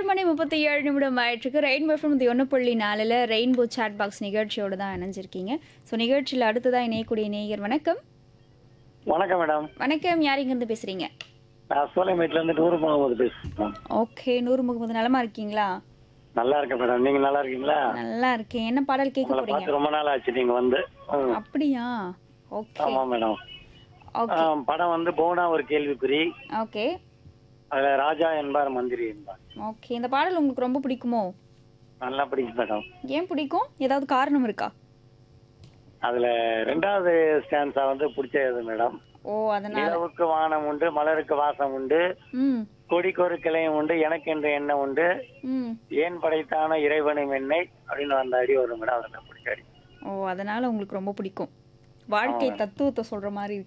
மணி முப்பத்தி ஏழு நிமிடம் ஆயிட்டுருக்கு ரெயின்போ ஃப்ரம் ஒன்று புள்ளி நாலில் ரெயின்போ சாட் பாக்ஸ் நிகழ்ச்சியோடு தான் இணைஞ்சிருக்கீங்க ஸோ நிகழ்ச்சியில் அடுத்ததாக இணையக்கூடிய நேயர் வணக்கம் வணக்கம் மேடம் வணக்கம் யார் இங்கேருந்து பேசுகிறீங்க நான் சோலைமேட்ல இருந்து டூர் போகும்போது பேசுறேன் ஓகே நூறு முகமது நலமா இருக்கீங்களா நல்லா இருக்கேன் மேடம் நீங்க நல்லா இருக்கீங்களா நல்லா இருக்கேன் என்ன பாடல் கேட்க உங்களை போறீங்க பார்த்து ரொம்ப நாள் ஆச்சு நீங்க வந்து ம், அப்படியா ஓகே ஆமா மேடம் ஓகே ஆ, படம் வந்து போனா ஒரு கேள்விக்குறி ஓகே அதுல ராஜா என்பார் மந்திரி என்பார் ஓகே இந்த பாடல் உங்களுக்கு ரொம்ப பிடிக்குமோ நல்லா பிடிக்கும் மேடம் ஏன் பிடிக்கும் ஏதாவது காரணம் இருக்கா அதுல ரெண்டாவது ஸ்டான்ஸா வந்து பிடிச்சது மேடம் ஓ அதனால நிலவுக்கு வானம் உண்டு மலருக்கு வாசம் உண்டு ம் கொடிக்கு ஒரு கிளையும் உண்டு எனக்கு என்ற எண்ணம் உண்டு ம் ஏன் படைத்தான இறைவனும் என்னை அப்படின்னு அந்த அடி வரும் மேடம் அதுல பிடிச்ச அடி ஓ அதனால உங்களுக்கு ரொம்ப பிடிக்கும் வாழ்க்கை தத்துவத்தை சொல்ற மாதிரி